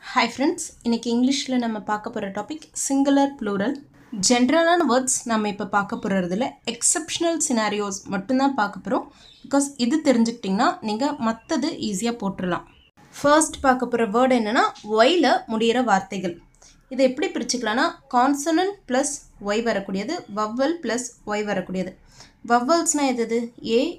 hi friends இன்னைக்கு இங்கிலீஷில் நம்ம பார்க்க போகிற டாபிக் சிங்குலர் ப்ளூரல் ஜென்ரலான வேர்ட்ஸ் நம்ம இப்போ பார்க்க போகிறதுல எக்ஸப்ஷனல் சினாரியோஸ் மட்டும்தான் பார்க்க போகிறோம் பிகாஸ் இது தெரிஞ்சுக்கிட்டிங்கன்னா நீங்கள் மற்றது ஈஸியாக போட்டுடலாம் ஃபர்ஸ்ட் பார்க்க போகிற வேர்டு என்னென்னா ஒயில் முடிகிற வார்த்தைகள் இதை எப்படி பிரிச்சுக்கலாம்னா கான்சனன்ட் ப்ளஸ் ஒய் வரக்கூடியது வவ்வல் ப்ளஸ் ஒய் வரக்கூடியது வவ்வல்ஸ்னால் எது எது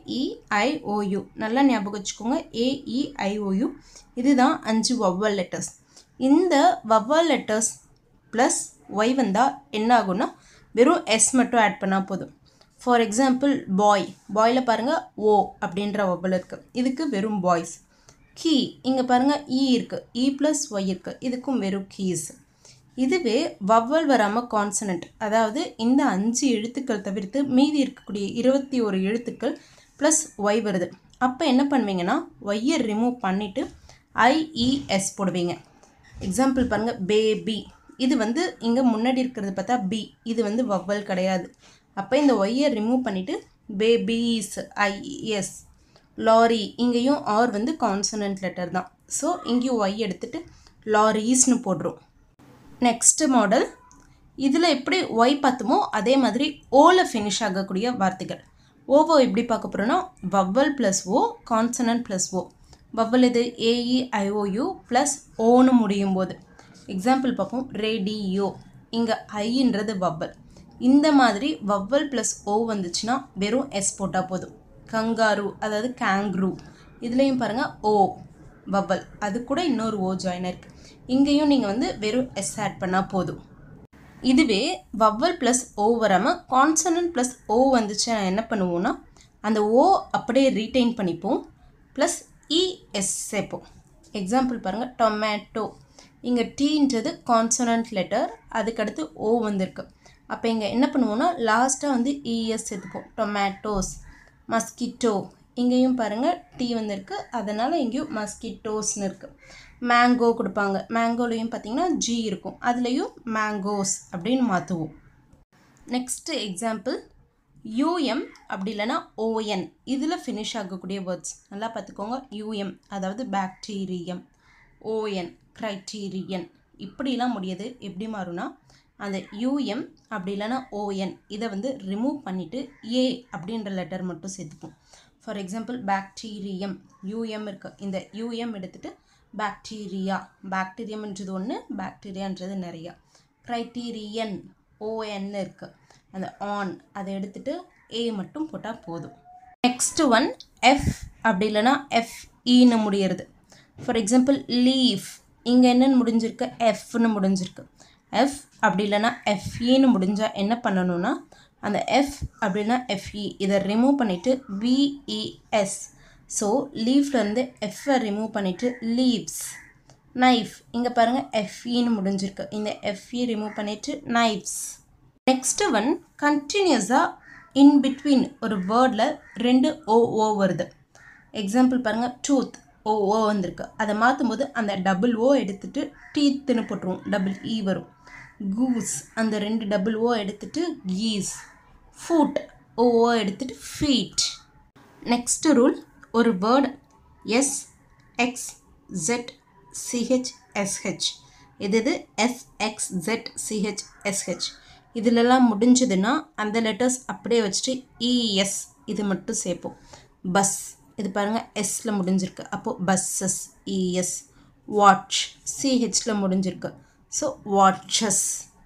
ஏஇஐஓயு நல்லா ஞாபகம் வச்சுக்கோங்க ஏஇஐஓயு இதுதான் அஞ்சு வவ்வல் லெட்டர்ஸ் இந்த வவ்வல் லெட்டர்ஸ் ப்ளஸ் ஒய் வந்தால் என்ன ஆகும்னா வெறும் எஸ் மட்டும் ஆட் பண்ணால் போதும் ஃபார் எக்ஸாம்பிள் பாய் பாயில் பாருங்கள் ஓ அப்படின்ற வவ்வல் இருக்குது இதுக்கு வெறும் பாய்ஸ் கீ இங்கே பாருங்கள் இ இருக்குது இ ப்ளஸ் ஒய் இருக்குது இதுக்கும் வெறும் கீஸ் இதுவே வவ்வல் வராமல் கான்சனண்ட் அதாவது இந்த அஞ்சு எழுத்துக்கள் தவிர்த்து மீதி இருக்கக்கூடிய இருபத்தி ஒரு எழுத்துக்கள் ப்ளஸ் ஒய் வருது அப்போ என்ன பண்ணுவீங்கன்னா ஒய்யை ரிமூவ் பண்ணிவிட்டு ஐஇஎஸ் போடுவீங்க எக்ஸாம்பிள் பாருங்கள் பேபி இது வந்து இங்கே முன்னாடி இருக்கிறது பார்த்தா பி இது வந்து வவ்வல் கிடையாது அப்போ இந்த ஒய்யை ரிமூவ் பண்ணிவிட்டு பேபீஸ் ஐஇஎஸ் லாரி இங்கேயும் ஆர் வந்து கான்சனன்ட் லெட்டர் தான் ஸோ இங்கேயும் ஒய் எடுத்துகிட்டு லாரீஸ்னு போடுறோம் நெக்ஸ்ட் மாடல் இதில் எப்படி ஒய் பார்த்தோமோ அதே மாதிரி ஓவில் ஃபினிஷ் ஆகக்கூடிய வார்த்தைகள் ஓவோ எப்படி பார்க்க போகிறோன்னா vowel plus O consonant plus O vowel இது ஏஇஐஓயு ப்ளஸ் ஓன்னு முடியும் போது எக்ஸாம்பிள் பார்ப்போம் ரேடியோ இங்கே ஐன்றது வவ்வல் இந்த மாதிரி வவ்வல் ப்ளஸ் ஓ வந்துச்சுன்னா வெறும் எஸ் போட்டால் போதும் கங்காரு அதாவது கேங்க்ரூ இதுலேயும் பாருங்கள் ஓ வவ்வல் அது கூட இன்னொரு ஓ ஜாயின் இருக்கு இங்கேயும் நீங்கள் வந்து வெறும் எஸ் ஆட் பண்ணால் போதும் இதுவே வவ்வல் ப்ளஸ் ஓ வராமல் கான்சனன்ட் ப்ளஸ் ஓ வந்துச்சு என்ன பண்ணுவோம்னா அந்த ஓ அப்படியே ரீட்டைன் பண்ணிப்போம் ப்ளஸ் இஎஸ் சேர்ப்போம் எக்ஸாம்பிள் பாருங்கள் டொமேட்டோ இங்கே டீன்றது கான்சனன்ட் லெட்டர் அதுக்கடுத்து ஓ வந்திருக்கு அப்போ இங்கே என்ன பண்ணுவோம்னா லாஸ்ட்டாக வந்து இஎஸ் சேர்த்துப்போம் டொமேட்டோஸ் மஸ்கிட்டோ இங்கேயும் பாருங்கள் டீ வந்திருக்கு அதனால் இங்கேயும் மஸ்கிட்டோஸ்னு இருக்குது மேங்கோ கொடுப்பாங்க மேங்கோலையும் பார்த்தீங்கன்னா ஜி இருக்கும் அதுலேயும் மேங்கோஸ் அப்படின்னு மாற்றுவோம் நெக்ஸ்ட்டு எக்ஸாம்பிள் யூஎம் அப்படி இல்லைன்னா ஓஎன் இதில் ஃபினிஷ் ஆகக்கூடிய வேர்ட்ஸ் நல்லா பார்த்துக்கோங்க யூஎம் அதாவது பாக்டீரியம் ஓஎன் க்ரைட்டீரியன் இப்படிலாம் முடியாது எப்படி மாறும்னா அந்த யூஎம் அப்படி இல்லைன்னா ஓஎன் இதை வந்து ரிமூவ் பண்ணிவிட்டு ஏ அப்படின்ற லெட்டர் மட்டும் சேர்த்துப்போம் ஃபார் எக்ஸாம்பிள் பாக்டீரியம் யூஎம் இருக்குது இந்த யூஎம் எடுத்துகிட்டு பாக்டீரியா பாக்டீரியம்ன்றது ஒன்று பாக்டீரியான்றது நிறையா க்ரைட்டீரியன் ஓஎன் இருக்குது அந்த ஆன் அதை எடுத்துகிட்டு ஏ மட்டும் போட்டால் போதும் நெக்ஸ்ட்டு ஒன் எஃப் அப்படி இல்லைன்னா எஃப்இன்னு முடியறது ஃபார் எக்ஸாம்பிள் லீஃப் இங்கே என்னென்னு முடிஞ்சிருக்கு எஃப்னு முடிஞ்சிருக்கு எஃப் அப்படி இல்லைன்னா எஃப்இன்னு முடிஞ்சால் என்ன பண்ணணும்னா அந்த எஃப் அப்படின்னா எஃப்இ இதை ரிமூவ் பண்ணிவிட்டு விஇஎஸ் ஸோ லீஃப்லேருந்து எஃப்பை ரிமூவ் பண்ணிவிட்டு லீவ்ஸ் நைஃப் இங்கே பாருங்கள் எஃப்இன்னு முடிஞ்சிருக்கு இந்த எஃப்இ ரிமூவ் பண்ணிவிட்டு நைஃப்ஸ் நெக்ஸ்ட்டு ஒன் கண்டினியூஸாக இன் பிட்வீன் ஒரு வேர்டில் ரெண்டு ஓ ஓ வருது எக்ஸாம்பிள் பாருங்கள் டூத் ஓ ஓ வந்திருக்கு அதை மாற்றும் போது அந்த டபுள் ஓ எடுத்துகிட்டு டீத்துன்னு போட்டுருவோம் டபுள் இ வரும் கூஸ் அந்த ரெண்டு டபுள் ஓ எடுத்துகிட்டு கீஸ் ஃபுட் ஓ ஓ எடுத்துகிட்டு ஃபீட் நெக்ஸ்ட்டு ரூல் ஒரு word S X Z C H S H இது இது S X Z C H S H இதிலெல்லாம் முடிஞ்சதுன்னா அந்த லெட்டர்ஸ் அப்படியே வச்சுட்டு இஎஸ் இது மட்டும் சேர்ப்போம் பஸ் இது பாருங்கள் எஸ்ஸில் முடிஞ்சிருக்கு அப்போது பஸ்ஸஸ் இஎஸ் வாட்ச் சிஹெச்சில் முடிஞ்சிருக்கு ஸோ வாட்சஸ்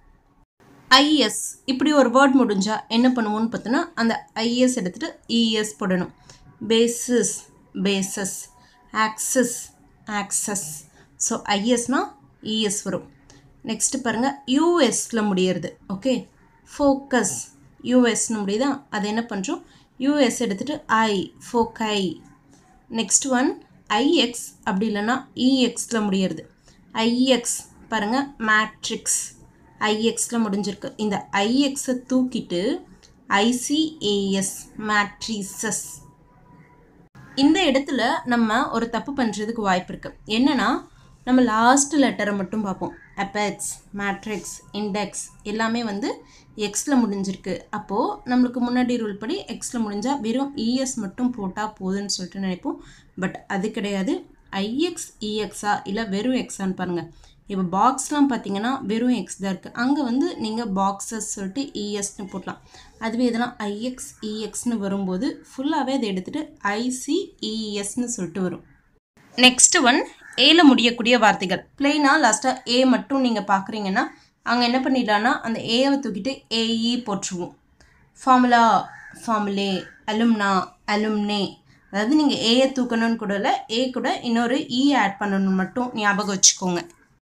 ஐஎஸ் இப்படி ஒரு வேர்ட் முடிஞ்சால் என்ன பண்ணுவோன்னு பார்த்தோன்னா அந்த ஐஎஸ் எடுத்துகிட்டு இஎஸ் போடணும் basis bases axis axes so ஐஎஸ்னால் இஎஸ் வரும் நெக்ஸ்ட்டு பாருங்கள் யூஎஸில் முடியறது ஓகே ஃபோக்கஸ் யூஎஸ்னு முடியுதா அது என்ன பண்ணுறோம் யூஎஸ் எடுத்துகிட்டு ஐ ஃபோக்கை நெக்ஸ்ட் ஒன் ஐஎக்ஸ் அப்படி இல்லைன்னா இஎக்ஸில் முடியறது ஐஎக்ஸ் பாருங்கள் மேட்ரிக்ஸ் ஐஎக்ஸில் முடிஞ்சிருக்கு இந்த ஐஎக்ஸை தூக்கிட்டு ஐசிஏஎஸ் மேட்ரிசஸ் இந்த இடத்துல நம்ம ஒரு தப்பு பண்ணுறதுக்கு வாய்ப்பு இருக்குது என்னென்னா நம்ம லாஸ்ட் லெட்டரை மட்டும் பார்ப்போம் அப்பெக்ஸ் மேட்ரிக்ஸ் இண்டெக்ஸ் எல்லாமே வந்து எக்ஸில் முடிஞ்சிருக்கு அப்போது நம்மளுக்கு முன்னாடி ரூல் படி எக்ஸில் முடிஞ்சால் வெறும் இஎஸ் மட்டும் போட்டால் போதுன்னு சொல்லிட்டு நினைப்போம் பட் அது கிடையாது ஐஎக்ஸ் இஎக்ஸா இல்லை வெறும் எக்ஸான்னு பாருங்கள் இப்போ பாக்ஸ்லாம் பார்த்தீங்கன்னா வெறும் எக்ஸ் தான் இருக்குது அங்கே வந்து நீங்கள் பாக்ஸஸ் சொல்லிட்டு இஎஸ்னு போடலாம் அதுவே இதெல்லாம் ஐஎக்ஸ் இஎக்ஸ்னு வரும்போது ஃபுல்லாகவே அதை எடுத்துகிட்டு ஐசிஇஎஸ்னு சொல்லிட்டு வரும் நெக்ஸ்ட் ஒன் ஏல முடியக்கூடிய வார்த்தைகள் பிளெயினாக லாஸ்ட்டாக ஏ மட்டும் நீங்கள் பார்க்குறீங்கன்னா அங்கே என்ன பண்ணிடலான்னா அந்த ஏவை தூக்கிட்டு ஏஇ போட்டுருவோம் ஃபார்முலா ஃபார்முலே அலும்னா அலும்னே அதாவது நீங்கள் ஏயை தூக்கணும்னு கூட இல்லை ஏ கூட இன்னொரு இ ஆட் பண்ணணும்னு மட்டும் ஞாபகம் வச்சுக்கோங்க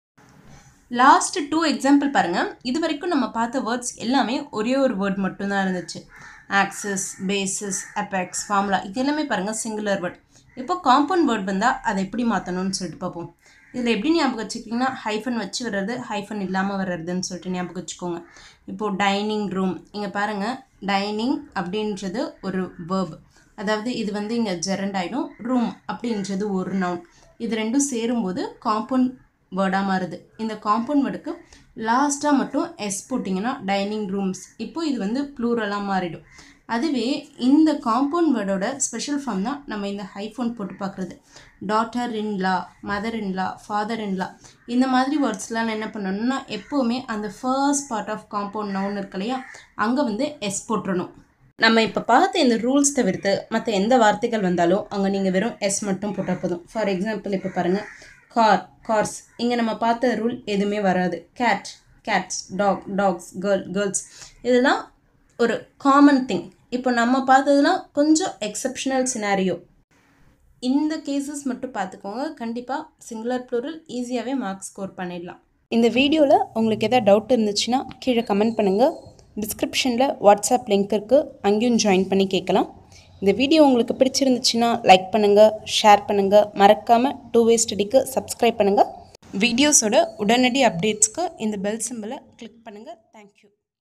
லாஸ்ட் டூ எக்ஸாம்பிள் பாருங்கள் இது வரைக்கும் நம்ம பார்த்த வேர்ட்ஸ் எல்லாமே ஒரே ஒரு வேர்ட் மட்டும்தான் இருந்துச்சு ஆக்சஸ் பேசிஸ் அபெக்ஸ் ஃபார்முலா இது எல்லாமே பாருங்கள் சிங்குலர் வேர்ட் இப்போ காம்பவுண்ட் வேர்ட் வந்தால் அதை எப்படி மாற்றணும்னு சொல்லிட்டு பார்ப்போம் இதில் எப்படி ஞாபகம் வச்சுக்கிட்டிங்கன்னா ஹைஃபன் வச்சு வர்றது ஹைஃபன் இல்லாமல் வர்றதுன்னு சொல்லிட்டு ஞாபகம் வச்சுக்கோங்க இப்போது டைனிங் ரூம் இங்கே பாருங்கள் டைனிங் அப்படின்றது ஒரு வேர்ப் அதாவது இது வந்து இங்கே ஜெரண்ட் ஆகிடும் ரூம் அப்படின்றது ஒரு நவுன் இது ரெண்டும் சேரும்போது காம்பவுண்ட் வேர்டாக மாறுது இந்த காம்பவுண்ட் வேர்டுக்கு லாஸ்ட்டாக மட்டும் எஸ் போட்டிங்கன்னா டைனிங் ரூம்ஸ் இப்போது இது வந்து ப்ளூரலாக மாறிடும் அதுவே இந்த காம்பவுண்ட் வேர்டோட ஸ்பெஷல் ஃபார்ம் தான் நம்ம இந்த ஹைஃபோன் போட்டு பார்க்குறது daughter in law mother in law father in law இந்த மாதிரி வேர்ட்ஸ்லாம் என்ன பண்ணணும்னா எப்போவுமே அந்த first part of compound noun இருக்கு இல்லையா அங்கே வந்து எஸ் போட்டுறணும் நம்ம இப்போ பார்த்த இந்த ரூல்ஸ் தவிர்த்து மற்ற எந்த வார்த்தைகள் வந்தாலும் அங்கே நீங்கள் வெறும் எஸ் மட்டும் போட்டால் போதும் ஃபார் எக்ஸாம்பிள் இப்போ பாருங்கள் கார் கார்ஸ் இங்கே நம்ம பார்த்த ரூல் எதுவுமே வராது cat cats dog dogs girl girls இதெல்லாம் ஒரு காமன் திங் இப்போ நம்ம பார்த்ததுலாம் கொஞ்சம் எக்ஸப்ஷனல் சினாரியோ இந்த கேசஸ் மட்டும் பார்த்துக்கோங்க கண்டிப்பாக சிங்குலர் ப்ளூரல் ஈஸியாகவே மார்க் ஸ்கோர் பண்ணிடலாம் இந்த வீடியோவில் உங்களுக்கு எதாவது டவுட் இருந்துச்சுன்னா கீழே கமெண்ட் பண்ணுங்கள் டிஸ்கிரிப்ஷனில் வாட்ஸ்அப் லிங்க் இருக்குது அங்கேயும் ஜாயின் பண்ணி கேட்கலாம் இந்த வீடியோ உங்களுக்கு பிடிச்சிருந்துச்சுன்னா லைக் பண்ணுங்கள் ஷேர் பண்ணுங்கள் மறக்காமல் டூ வே ஸ்டடிக்கு சப்ஸ்கிரைப் பண்ணுங்கள் வீடியோஸோட உடனடி அப்டேட்ஸ்க்கு இந்த பெல் சிம்பிளை கிளிக் பண்ணுங்கள் தேங்க்யூ